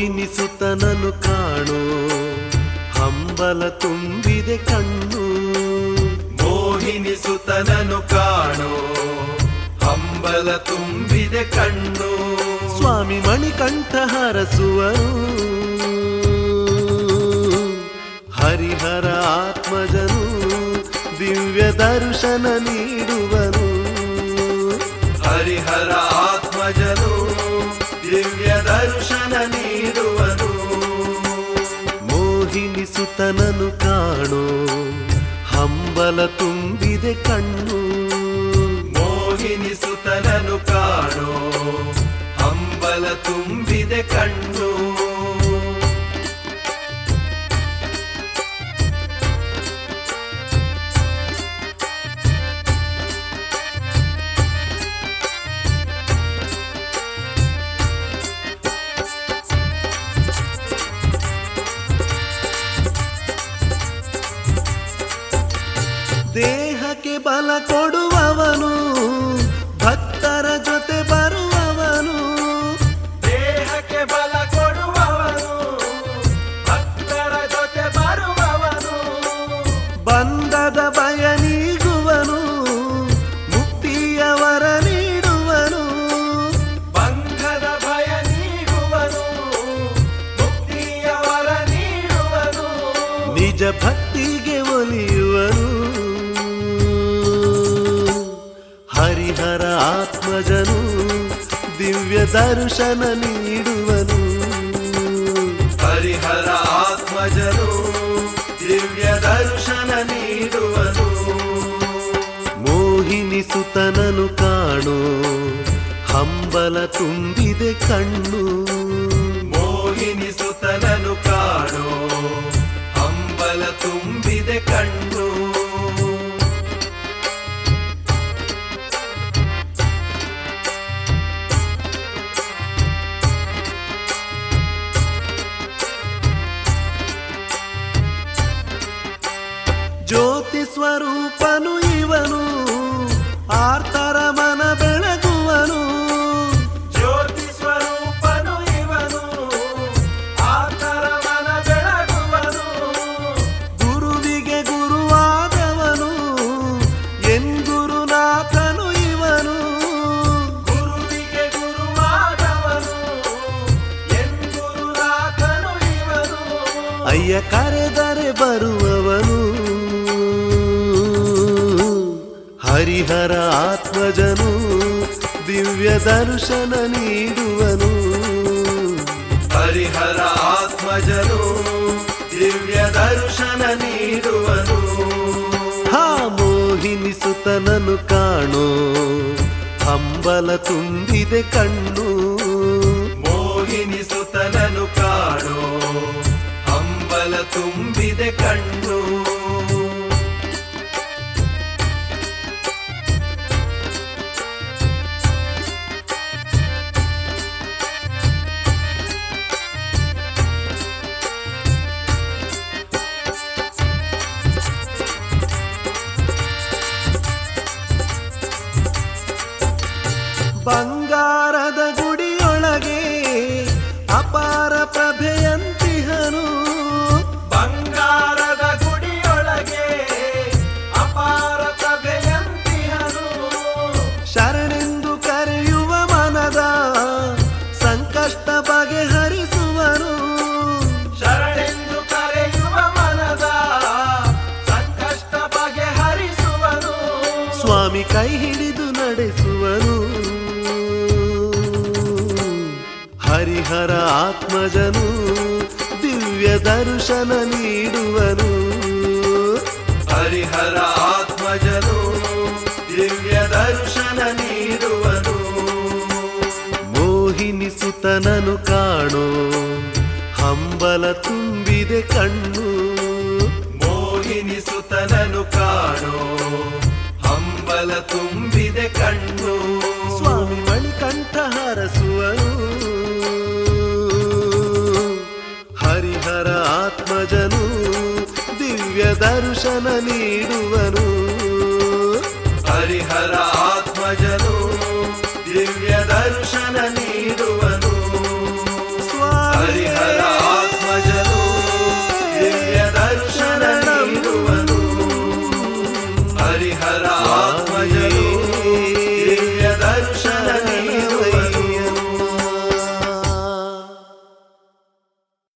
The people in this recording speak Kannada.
ಮೋಹಿನಿ ಸುತನನು ಕಾಣೋ ಹಂಬಲ ತುಂಬಿದೆ ಕಣ್ಣು ಮೋಹಿನಿ ಸುತನನು ಕಾಣೋ ಹಂಬಲ ತುಂಬಿದೆ ಕಣ್ಣು ಸ್ವಾಮಿ ಮಣಿಕಂಠ ಹರಸುವರು ಹರಿಹರ ಆತ್ಮಜನು ದಿವ್ಯ ದರ್ಶನ ನೀಡುವನು ಹರಿಹರ ಆತ್ಮಜನು ದಿವ್ಯ ದರ್ಶನ ನೀಡುವನು ಮೋಹಿನಿ ಸುತನನು ಕಾಣೋ ಹಂಬಲ ತುಂಬಿದೆ ಕಣ್ಣು ಮೋಹಿನಿ ಸುತನನು ಕಾಣೋ ಹಂಬಲ ತುಂಬಿದೆ ಕಣ್ಣು ದೇಹಕ್ಕೆ ಬಲ ಕೊಡುವವನು ಭಕ್ತರ ಜೊತೆ ಬರುವವನು ದೇಹಕ್ಕೆ ಬಲ ಕೊಡುವವನು ಭಕ್ತರ ಜೊತೆ ಬರುವವನು ಬಂಧದ ಭಯ ನೀಗುವನು ಮುಕ್ತಿಯವರ ನೀಡುವನು ಬಂಧದ ಭಯ ನೀಡುವನು ಮುಕ್ತಿಯವರ ನೀಡುವನು ನಿಜ ಭಕ್ತಿಗೆ ಒಲಿಯುವನು ಹರಿಹರ ಆತ್ಮಜನು ದಿವ್ಯ ದರ್ಶನ ನೀಡುವನು ಹರಿಹರ ಆತ್ಮಜನು ದಿವ್ಯ ದರ್ಶನ ನೀಡುವನು ಮೋಹಿನಿ ಸುತನನು ಕಾಣೋ ಹಂಬಲ ತುಂಬಿದೆ ಕಣ್ಣು ಮೋಹಿನಿ ಸುತನನು ಕಾಣೋ ಹಂಬಲ ತುಂಬಿದೆ ಕಣ್ಣು ಜ್ಯೋತಿ ಸ್ವರೂಪನು ಇವನು ಆರ್ತರ ಮನ ಬೆಳಗುವನು ಜ್ಯೋತಿ ಸ್ವರೂಪನು ಇವನು ಆತರ ಮನ ಬೆಳಗುವನು ಗುರುವಿಗೆ ಗುರುವಾದವನು ಎಂಗುರುನಾಥನು ಇವನು ಗುರುವಿಗೆ ಗುರುವಾದವನು ಎಂಗುರುನಾಥನು ಇವನು ಅಯ್ಯ ಕರೆದರೆ ಬರುವವನು ಹರಿಹರ ಆತ್ಮಜನು ದಿವ್ಯ ದರ್ಶನ ನೀಡುವನು ಹರಿಹರ ಆತ್ಮಜನು ದಿವ್ಯ ದರ್ಶನ ನೀಡುವನು ಹಾ ಮೋಹಿನಿ ಸುತನನು ಕಾಣೋ ಹಂಬಲ ತುಂಬಿದೆ ಕಣ್ಣು ಮೋಹಿನಿ ಸುತನನು ಕಾಣೋ ಹಂಬಲ ತುಂಬಿದೆ ಕಣ್ಣು ಬಂಗಾರದ ಗುಡಿಯೊಳಗೆ ಅಪಾರ ಪ್ರಭೆಯಂತಿಹನು ಬಂಗಾರದ ಗುಡಿಯೊಳಗೆ ಅಪಾರ ಪ್ರಭೆಯಂತಿಹನು ಶರಣೆಂದು ಕರೆಯುವ ಮನದ ಸಂಕಷ್ಟ ಬಗೆಹರಿಸುವನು ಶರಣೆಂದು ಕರೆಯುವ ಮನದ ಸಂಕಷ್ಟ ಬಗೆಹರಿಸುವನು ಸ್ವಾಮಿ ಕೈ ಹಿಡಿದು ನಡೆಸುವನು ಹರಿಹರ ಆತ್ಮಜನು ದಿವ್ಯ ದರ್ಶನ ನೀಡುವನು ಹರಿಹರ ಆತ್ಮಜನು ದಿವ್ಯ ದರ್ಶನ ನೀಡುವನು ಮೋಹಿನಿ ಸುತನನು ಕಾಣೋ ಹಂಬಲ ತುಂಬಿದೆ ಕಣ್ಣು ಮೋಹಿನಿ ಸುತನನು ಕಾಣೋ ಹಂಬಲ ತುಂಬಿದೆ ಕಣ್ಣು ಸ್ವಾಮಿ ಮಣಿಕಂಠ ಹರಸುವನು ಹರಿಹರ ಆತ್ಮಜನು ದಿವ್ಯ ದರ್ಶನ ನೀಡುವನು